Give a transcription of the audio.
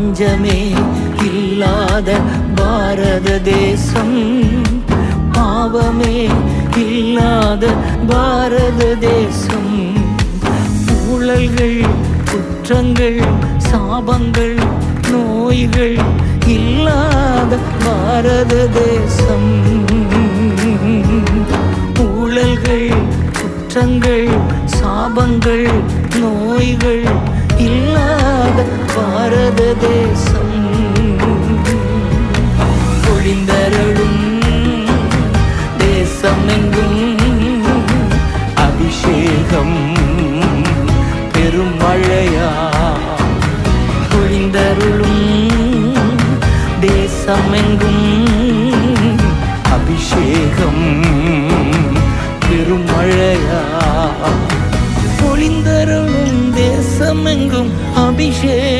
பஞ்சமே இல்லாத பாரத தேசம் பாவமே இல்லாத பாரத தேசம் ஊழல்கள் குற்றங்கள் சாபங்கள் நோய்கள் இல்லாத பாரத தேசம் ஊழல்கள் குற்றங்கள் சாபங்கள் நோய்கள் இல்லாத பாரத தேசம் பொழிந்தருளும் தேசமெங்கும் அபிஷேகம் பெருமழையா பொழிந்தருளும் தேசமெங்கும் அபிஷேகம் பெருமழையா பொழிந்தருளும் தேசமெங்கும் அபிஷேகம்